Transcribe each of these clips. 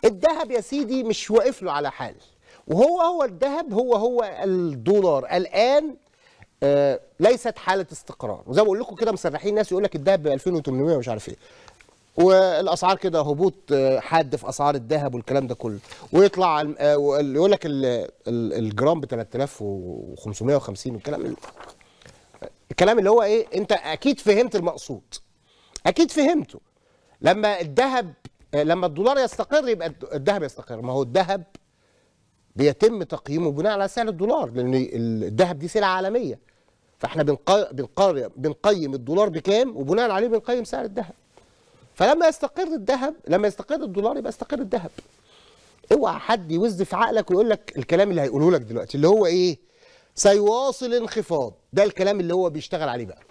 الذهب يا سيدي مش واقف له على حال وهو هو الذهب هو هو الدولار الان آه ليست حاله استقرار وزي ما بقول لكم كده مسرحين ناس يقول لك الذهب ب 2800 ومش عارف ايه والاسعار كده هبوط آه، حاد في اسعار الذهب والكلام ده كله ويطلع الم- آه، وال- يقول لك ال- ال- الجرام ب 3550 والكلام ال- الكلام اللي هو ايه انت اكيد فهمت المقصود اكيد فهمته لما الذهب آه، لما الدولار يستقر يبقى الد- الذهب يستقر ما هو الذهب بيتم تقييمه بناء على سعر الدولار لان ال- الذهب دي سلعه عالميه فاحنا بنقا- بنقار- بنقيم الدولار بكام وبناء عليه بنقيم سعر الذهب فلما يستقر الذهب لما يستقر الدولار يبقى يستقر الذهب اوعى حد يوز في عقلك ويقول لك الكلام اللي هيقوله لك دلوقتي اللي هو ايه سيواصل انخفاض ده الكلام اللي هو بيشتغل عليه بقى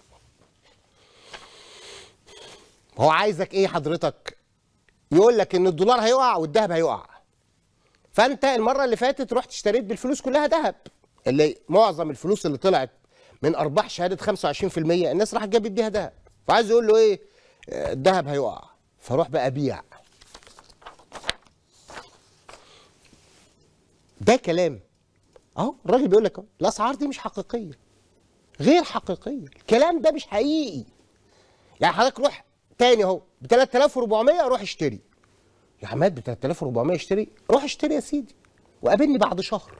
هو عايزك ايه حضرتك يقول لك ان الدولار هيقع والذهب هيقع فانت المره اللي فاتت رحت اشتريت بالفلوس كلها ذهب اللي معظم الفلوس اللي طلعت من ارباح شهاده 25% الناس راحت جابت بيها ذهب فعايز يقول له ايه آه، الذهب هيقع فروح بقى بيع ده كلام اهو الراجل بيقول لك اهو الاسعار دي مش حقيقيه غير حقيقيه الكلام ده مش حقيقي يعني حضرتك روح تاني اهو ب 3400 روح اشتري يا عماد ب 3400 اشتري روح اشتري يا سيدي وقابلني بعد شهر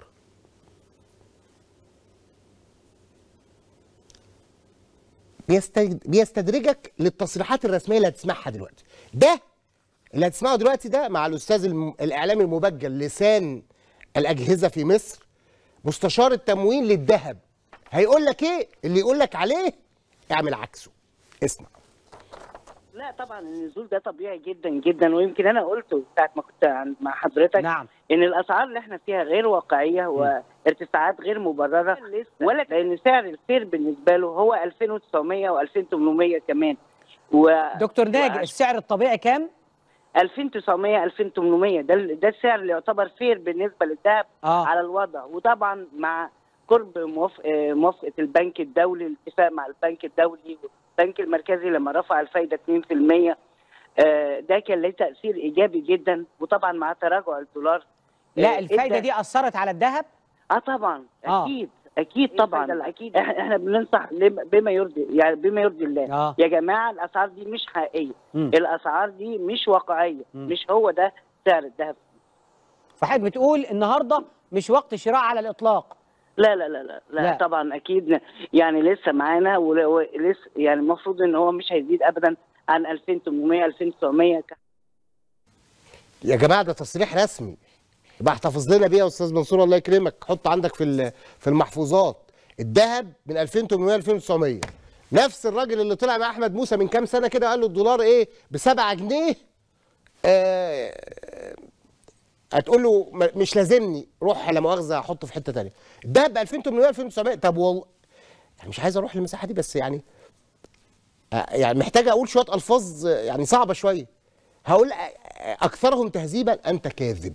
بيستد- بيستدرجك للتصريحات الرسميه اللي هتسمعها دلوقتي ده اللي هتسمعه دلوقتي ده مع الاستاذ الم... الاعلامي المبجل لسان الاجهزه في مصر مستشار التموين للذهب هيقول لك ايه اللي يقول لك عليه اعمل عكسه اسمع لا طبعا النزول ده طبيعي جدا جدا ويمكن انا قلته ساعه ما كنت عن- مع حضرتك نعم. ان الاسعار اللي احنا فيها غير واقعيه وارتفاعات غير مبرره ولا لان سعر السير بالنسبه له هو 2900 و2800 كمان و دكتور ناجي وعش- السعر الطبيعي كام 2900 2800 ده ال- ده السعر اللي يعتبر فير بالنسبه للذهب آه. على الوضع وطبعا مع قرب موافق- آه، موافقه البنك الدولي الاتفاق مع البنك الدولي والبنك المركزي لما رفع الفايده 2% آه، ده كان له تاثير ايجابي جدا وطبعا مع تراجع الدولار لا آه، الفايده إدى- دي اثرت على الذهب اه طبعا آه. اكيد اكيد طبعا اكيد احنا إحنا بننصح لم- بما يرضي يعني بما يرضي الله آه. يا جماعه الاسعار دي مش حقيقيه مم. الاسعار دي مش واقعيه مم. مش هو ده سعر الذهب فحضرتك بتقول النهارده مش وقت شراء على الاطلاق لا لا لا لا, لا, لا. طبعا اكيد يعني لسه معانا ول- ولسه يعني المفروض ان هو مش هيزيد ابدا عن 2800 2900 يا جماعه ده تصريح رسمي يبقى احتفظ لنا بيه يا استاذ منصور الله يكرمك حط عندك في ال- في المحفوظات الذهب من 2800 ل 2900 نفس الراجل اللي طلع مع احمد موسى من كام سنه كده قال له الدولار ايه ب 7 جنيه آه هتقول له م- مش لازمني روح لا مؤاخذه احطه في حته ثانيه الذهب ب 2800 2900 طب والله يعني مش عايز اروح للمساحه دي بس يعني آه، يعني محتاج اقول شويه الفاظ آه، يعني صعبه شويه هقول آه، آه، اكثرهم تهذيبا انت كاذب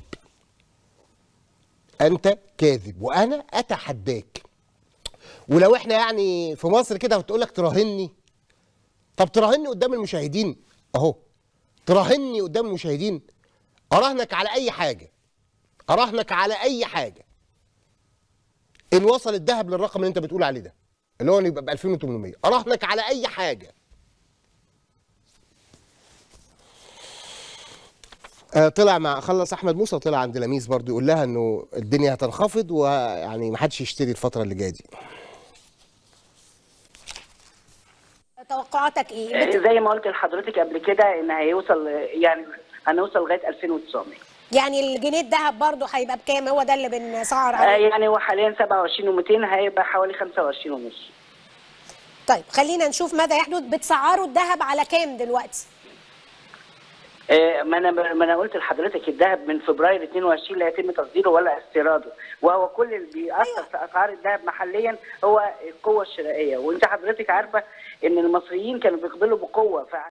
انت كاذب وانا اتحداك ولو احنا يعني في مصر كده وتقول لك تراهني طب تراهني قدام المشاهدين اهو تراهني قدام المشاهدين اراهنك على اي حاجه اراهنك على اي حاجه ان وصل الذهب للرقم اللي انت بتقول عليه ده اللي هو يبقى ب 2800 اراهنك على اي حاجه آه، طلع مع خلص احمد موسى طلع عند لميس برضو يقول لها انه الدنيا هتنخفض ويعني ما حدش يشتري الفتره اللي جايه دي توقعاتك ايه؟ بت- زي ما قلت لحضرتك قبل كده ان هيوصل يعني هنوصل لغايه 2900 يعني الجنيه الذهب برضه هيبقى بكام هو ده اللي بنسعر آه عليه يعني هو حاليا 27 و200 هيبقى حوالي 25 ونص طيب خلينا نشوف ماذا يحدث بتسعروا الذهب على كام دلوقتي آه، ما انا ما انا قلت لحضرتك الذهب من فبراير 22 لا يتم تصديره ولا استيراده وهو كل اللي بيأثر في اسعار الذهب محليا هو القوه الشرائيه وانت حضرتك عارفه ان المصريين كانوا بيقبلوا بقوه ف